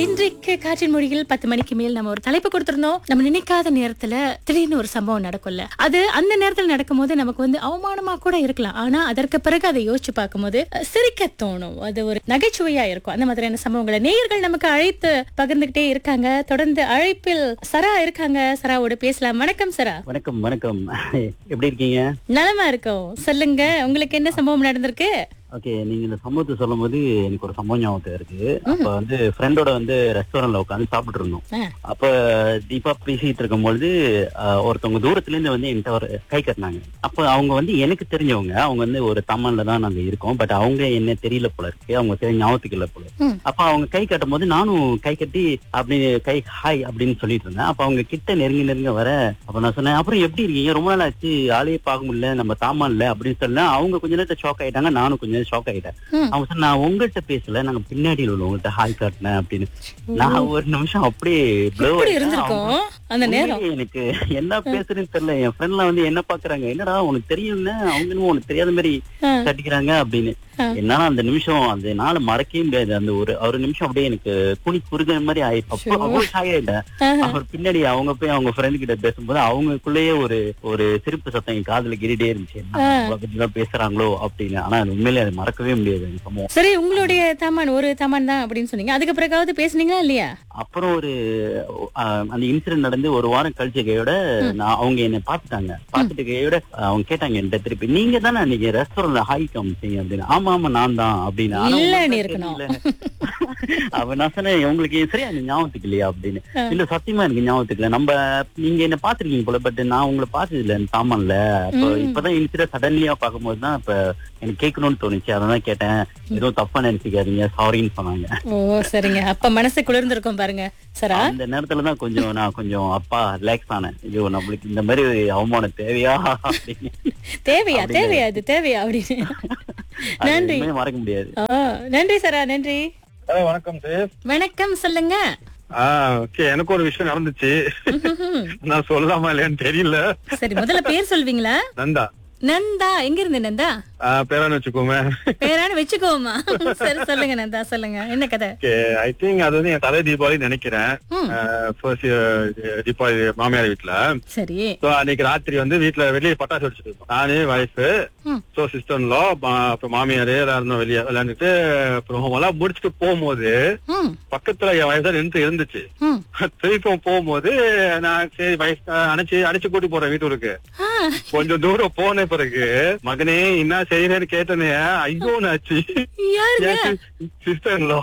இன்றைக்கு காற்றின் மொழியில் பத்து மணிக்கு மேல் நம்ம ஒரு தலைப்பு கொடுத்திருந்தோம் நம்ம நினைக்காத நேரத்துல திடீர்னு ஒரு சம்பவம் நடக்கும்ல அது அந்த நேரத்துல நடக்கும்போது நமக்கு வந்து அவமானமா கூட இருக்கலாம் ஆனா அதற்கு பிறகு அதை யோசிச்சு பார்க்கும்போது அஹ், சிரிக்க தோணும் அது ஒரு நகைச்சுவையா இருக்கும் அந்த மாதிரியான சம்பவங்களை நேயர்கள் நமக்கு அழைத்து பகிர்ந்துகிட்டே இருக்காங்க தொடர்ந்து அழைப்பில் சரா இருக்காங்க சராவோட பேசலாம் வணக்கம் சரா வணக்கம் வணக்கம் எப்படி இருக்கீங்க நலமா இருக்கோம் சொல்லுங்க உங்களுக்கு என்ன சம்பவம் நடந்திருக்கு ஓகே நீங்க இந்த சம்பவத்தை சொல்லும் போது எனக்கு ஒரு சம்பவம் ஞாபகம் இருக்கு அப்ப வந்து ஃப்ரெண்டோட வந்து ரெஸ்டாரண்ட்ல உட்காந்து சாப்பிட்டு இருந்தோம் ஆ. அப்ப தீபா பேசிட்டு இருக்கும்பொழுது ஆஹ், ஒருத்தவங்க தூரத்துல இருந்து வந்து என்கிட்ட ஒரு கை கட்டினாங்க அப்ப அவங்க வந்து எனக்கு தெரிஞ்சவங்க அவங்க வந்து ஒரு தமிழ்ல தான் நாங்க இருக்கோம் பட் அவங்க என்ன தெரியல போல இருக்கு அவங்க தெரிய ஞாபகத்துக்கு இல்ல போல ம். அப்ப அவங்க கை கட்டும் போது நானும் கை கட்டி அப்படி கை ஹாய் அப்படின்னு சொல்லிட்டு இருந்தேன் அப்ப அவங்க கிட்ட நெருங்கி நெருங்க வர அப்ப நான் சொன்னேன் அப்புறம் எப்படி இருக்கீங்க ரொம்ப நாள் ஆச்சு ஆளையே பார்க்க முடியல நம்ம தாமான்ல அப்படின்னு சொன்னா அவங்க கொஞ்ச நேரத்தை ஷாக் ஆயிட்டாங்க நானும் கொஞ்ச நேரம் ஷாக் ஆயிட்டேன் ம். அவங்க சொன்ன நான் உங்கள்கிட்ட பேசல நாங்க பின்னாடி உள்ள உங்கள்கிட்ட ஹாய் காட்டினேன் அப்படின்னு நான் ஒரு நிமிஷம் அப்படியே blow எப்படி ஆயிட்டேன். இருந்திருக்கும் அந்த நேரம் உண்மையிலேயே எனக்கு என்ன பேசுறேன்னு தெரியல என் ஃப்ரெண்ட்லாம் வந்து என்ன பாக்குறாங்க என்னடா உனக்கு தெரியும்னு அவங்க என்னமோ உனக்கு தெரியாத மாதிரி ஆ. தட்டிக்கிறாங்க அப்படின்னு ஆ. என்னால அந்த நிமிஷம் அந்த நாளை மறக்கவே முடியாது அந்த ஒரு ஒரு நிமிஷம் அப்படியே எனக்கு குனி குறுகிற மாதிரி ஆயிடுச்சு அப்போ அவ்வளவு ஷாக் ஆயிட்டேன் ஆஹா. அவர் பின்னாடி அவங்க போய் அவங்க ஃப்ரெண்ட் கிட்ட பேசும்போது அவங்களுக்குள்ளேயே ஒரு ஒரு சிரிப்பு சத்தம் என் காதுல கிரிட்டே இருந்துச்சு என்ன இவ்வளவு பத்திதான் பேசுறாங்களோ அப்படின்னு ஆனா அது உண்மையிலே அதை மறக்கவே முடியாது அந்த சம்பவம் சரி உங்களுடைய தாமான் ஒரு தாமான் தான் அப்படின்னு சொன்னீங்க அதுக்கு பிறகாவது பேசுனீங்களா இல்லையா அப்புறம் ஒரு ஆஹ், அந்த இன்சிடென்ட் நடந்து ஒரு வாரம் கழிச்ச கையோட நான் அவங்க என்ன பாத்துட்டாங்க பாத்துட்டு கையோட அவங்க கேட்டாங்க என்கிட்ட திருப்பி நீங்க தானே அன்னைக்கு ரெஸ்டாரண்ட்ல ஹாய் காமிச்சீங்க அப்படின்னு ஆமா ஆமா நான் தான் அப்படின்னு ஆனா இல்ல, உங்களுக்கு நீ இருக்கணும். தெரியல. அவ நான் சொன்னேன் உங்களுக்கு சரியா எனக்கு ஞாபகத்துக்கு இல்லையா அப்படின்னு இல்ல சத்தியமா எனக்கு ஞாபகத்துக்கு இல்ல நம்ம நீங்க என்ன பாத்திருக்கீங்க போல பட் நான் உங்களை பார்த்தது இல்ல சாமான்ல அப்ப இப்பதான் இன்சிடென்ட் சடன்லியா பார்க்கும்போது தான் இப்ப எனக்கு கேட்கணும்னு தோணுச்சு அதான் கேட்டேன் ஏதோ தப்பா நினைச்சுக்காதீங்க சாரின்னு சொன்னாங்க ஓ சரிங்க அப்ப மனசு குளிர்ந்திருக்கும் பாருங்க சரா அந்த நேரத்துல தான் கொஞ்சம் நான் கொஞ்சம் அப்பா ரிலாக்ஸ் ஆனேன் ஐயோ நம்மளுக்கு இந்த மாதிரி ஒரு அவமானம் தேவையா அப்படின்னு தேவையா தேவையா இது தேவையா அப்படின்னு அது நன்றி உண்மையா மறக்க முடியாது ஆ, நன்றி சரா நன்றி ஹலோ வணக்கம் சார் வணக்கம் சொல்லுங்க ஆ ஓகே எனக்கு ஒரு விஷயம் நடந்துச்சு ம்ஹும். நான் சொல்லலாமா இல்லையான்னு தெரியல சரி முதல்ல பேர் சொல்வீங்களா நந்தா நந்தா எங்க இருந்து நந்தா ஆ, பேரான்னு வச்சுக்கோமே பேரான வச்சுக்கோமா சரி சொல்லுங்க நந்தா சொல்லுங்க என்ன கதை ஓகே ஐ திங்க் அது வந்து என் தலை தீபாவளி நினைக்கிறேன் ம். ஃபர்ஸ்ட் தீபாவளி மாமியார் வீட்டுல சரி சோ அன்னைக்கு ராத்திரி வந்து வீட்டுல வெளியே பட்டாசு வெடிச்சிட்டு இருக்கோம் நானு வைஃப் ம். சோ சிஸ்டர் லோ அப்புறம் மாமியார் எல்லாரும் வெளியே விளையாண்டுட்டு அப்புறம் எல்லாம் முடிச்சுட்டு போகும்போது ம் பக்கத்துல என் வயசு நின்று இருந்துச்சு ம் திருப்பம் போகும்போது நான் சரி வயசு அணைச்சு அணைச்சு கூட்டி போறேன் வீட்டுக்கு ஆ, கொஞ்சம் தூரம் போன பிறகு மகனே என்ன செய்யறேன்னு கேட்டனே ஐயோ நாச்சு யாருங்க சிஸ்டர்லோ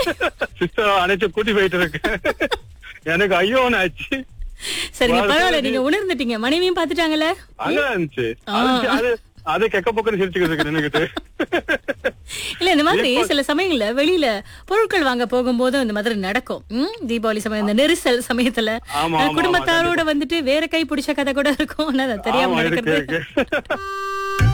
சிஸ்டர் அணைச்சு கூட்டி போயிட்டு இருக்கேன் எனக்கு ஐயோ நாச்சு சரிங்க பரவாயில்ல நீங்க உணர்ந்துட்டீங்க மனைவியும் பாத்துட்டாங்கல்ல அங்க இருந்துச்சு அது அது அது கெக்க பக்கம் சிரிச்சுக்கிட்டு இருக்கு நின்னுகிட்டு இல்ல இந்த மாதிரி சில சமயங்கள்ல வெளியில பொருட்கள் வாங்க போகும்போது இந்த மாதிரி நடக்கும் ம், தீபாவளி சமயம் இந்த நெரிசல் சமயத்துல ஆமா, அஹ், ஆமா, குடும்பத்தாரோட வந்துட்டு வேற கை பிடிச்ச கதை கூட இருக்கும் ஆனா அது தெரியாம ஆமா இருக்கு நடக்கிறது இருக்கு